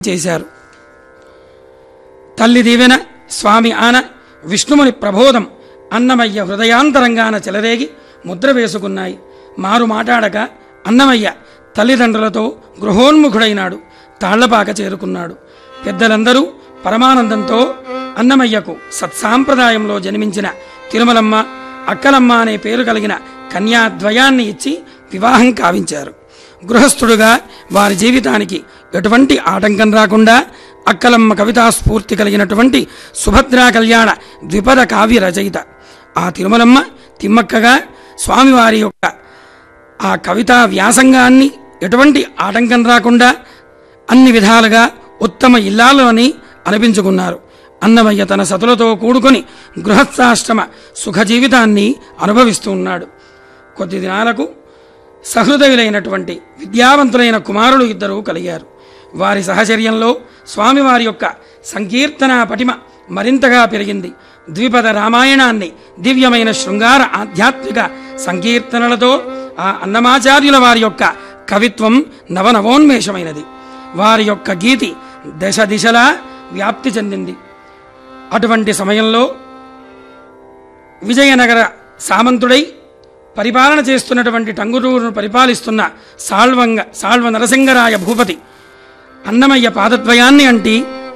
చేశారు తల్లి దీవెన స్వామి ఆన విష్ణుముని ప్రబోధం అన్నమయ్య హృదయాంతరంగాన చెలరేగి ముద్ర వేసుకున్నాయి మారు మాటాడక అన్నమయ్య తల్లిదండ్రులతో గృహోన్ముఖుడైనాడు తాళ్లపాక చేరుకున్నాడు పెద్దలందరూ పరమానందంతో అన్నమయ్యకు సత్సాంప్రదాయంలో జన్మించిన తిరుమలమ్మ అక్కలమ్మ అనే పేరు కలిగిన కన్యాద్వయాన్ని ఇచ్చి వివాహం కావించారు గృహస్థుడుగా వారి జీవితానికి ఎటువంటి ఆటంకం రాకుండా అక్కలమ్మ కవితా స్ఫూర్తి కలిగినటువంటి సుభద్రా కళ్యాణ ద్విపద కావ్య రచయిత ఆ తిరుమలమ్మ తిమ్మక్కగా స్వామివారి యొక్క ఆ కవితా వ్యాసంగాన్ని ఎటువంటి ఆటంకం రాకుండా అన్ని విధాలుగా ఉత్తమ ఇల్లాలు అని అనిపించుకున్నారు అన్నమయ్య తన సతులతో కూడుకొని గృహస్థాశ్రమ సుఖ జీవితాన్ని అనుభవిస్తూ ఉన్నాడు కొద్ది దినాలకు సహృదయులైనటువంటి విద్యావంతులైన కుమారులు ఇద్దరు కలిగారు వారి సహచర్యంలో స్వామివారి యొక్క సంకీర్తన పటిమ మరింతగా పెరిగింది ద్విపద రామాయణాన్ని దివ్యమైన శృంగార ఆధ్యాత్మిక సంకీర్తనలతో ఆ అన్నమాచార్యుల వారి యొక్క కవిత్వం నవనవోన్మేషమైనది వారి యొక్క గీతి దశ దిశలా వ్యాప్తి చెందింది అటువంటి సమయంలో విజయనగర సామంతుడై పరిపాలన చేస్తున్నటువంటి టంగుటూరును పరిపాలిస్తున్న సాల్వంగ సాల్వ నరసింగరాయ భూపతి అన్నమయ్య పాదద్వయాన్ని అంటి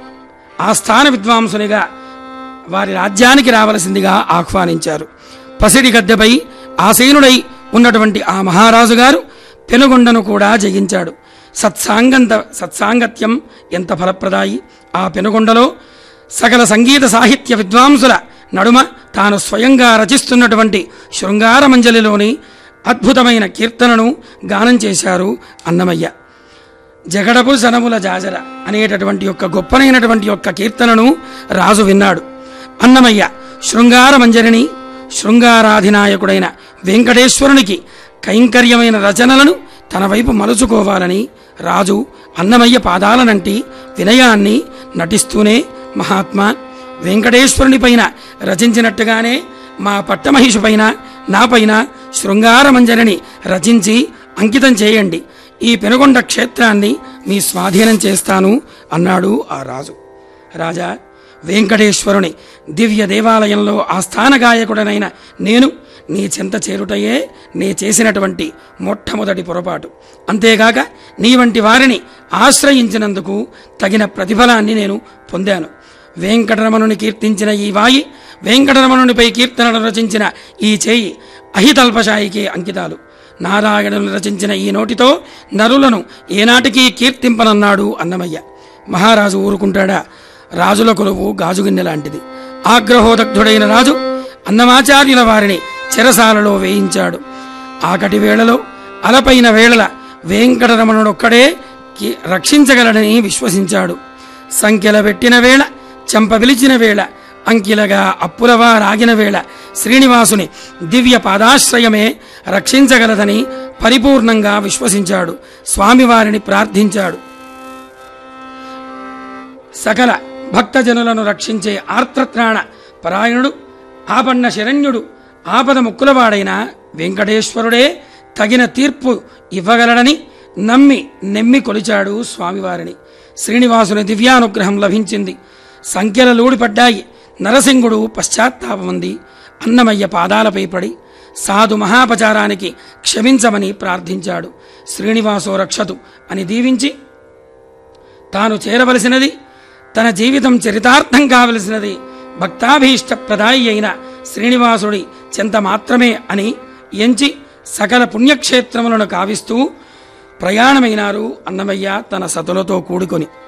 ఆస్థాన విద్వాంసునిగా వారి రాజ్యానికి రావలసిందిగా ఆహ్వానించారు పసిడి గద్దెపై ఆసీనుడై ఉన్నటువంటి ఆ మహారాజు గారు పెనుగొండను కూడా జయించాడు సత్సాంగంత సత్సాంగత్యం ఎంత ఫలప్రదాయి ఆ పెనుగొండలో సకల సంగీత సాహిత్య విద్వాంసుల నడుమ తాను స్వయంగా రచిస్తున్నటువంటి శృంగార మంజలిలోని అద్భుతమైన కీర్తనను గానం చేశారు అన్నమయ్య జగడపు సనముల జాజర అనేటటువంటి యొక్క గొప్పనైనటువంటి యొక్క కీర్తనను రాజు విన్నాడు అన్నమయ్య శృంగార మంజరిని శృంగారాధినాయకుడైన వెంకటేశ్వరునికి కైంకర్యమైన రచనలను తన వైపు మలుచుకోవాలని రాజు అన్నమయ్య పాదాలనంటి వినయాన్ని నటిస్తూనే మహాత్మా వెంకటేశ్వరుని పైన రచించినట్టుగానే మా పట్టమహిషి పైన నాపైన శృంగార మంజరిని రచించి అంకితం చేయండి ఈ పెనుగొండ క్షేత్రాన్ని మీ స్వాధీనం చేస్తాను అన్నాడు ఆ రాజు రాజా వెంకటేశ్వరుని దివ్య దేవాలయంలో ఆస్థాన గాయకుడనైన నేను నీ చెంత చేరుటయే నే చేసినటువంటి మొట్టమొదటి పొరపాటు అంతేగాక నీ వంటి వారిని ఆశ్రయించినందుకు తగిన ప్రతిఫలాన్ని నేను పొందాను వెంకటరమణుని కీర్తించిన ఈ వాయి వెంకటరమణునిపై కీర్తనలు రచించిన ఈ చేయి అహితల్పశాయికే అంకితాలు నారాయణులు రచించిన ఈ నోటితో నరులను ఏనాటికి కీర్తింపనన్నాడు అన్నమయ్య మహారాజు ఊరుకుంటాడా రాజుల కొలువు గాజుగిన్నె లాంటిది ఆగ్రహోదగ్ధుడైన రాజు అన్నమాచార్యుల వారిని చెరసాలలో వేయించాడు ఆకటి వేళలో అలపైన వేళల వెంకటరమణుడొక్కడే కి- రక్షించగలడని విశ్వసించాడు సంఖ్యల పెట్టిన వేళ చెంప పిలిచిన వేళ అంకిలగా అప్పులవా రాగిన వేళ శ్రీనివాసుని దివ్య పాదాశ్రయమే రక్షించగలదని పరిపూర్ణంగా విశ్వసించాడు స్వామివారిని ప్రార్థించాడు సకల భక్తజనులను రక్షించే ఆర్తత్రాణ పరాయణుడు ఆపన్న శరణ్యుడు ఆపద ముక్కులవాడైన వెంకటేశ్వరుడే తగిన తీర్పు ఇవ్వగలడని నమ్మి నెమ్మి కొలిచాడు స్వామివారిని శ్రీనివాసుని దివ్యానుగ్రహం లభించింది సంఖ్యల లూడిపడ్డాయి నరసింగుడు పశ్చాత్తాపమంది అన్నమయ్య పాదాలపై పడి సాధు మహాపచారానికి క్షమించమని ప్రార్థించాడు శ్రీనివాసో రక్షతు అని దీవించి తాను చేరవలసినది తన జీవితం చరితార్థం కావలసినది భక్తాభీష్ట ప్రదాయి అయిన శ్రీనివాసుడి చెంత మాత్రమే అని ఎంచి సకల పుణ్యక్షేత్రములను కావిస్తూ ప్రయాణమైనారు అన్నమయ్య తన సతులతో కూడుకొని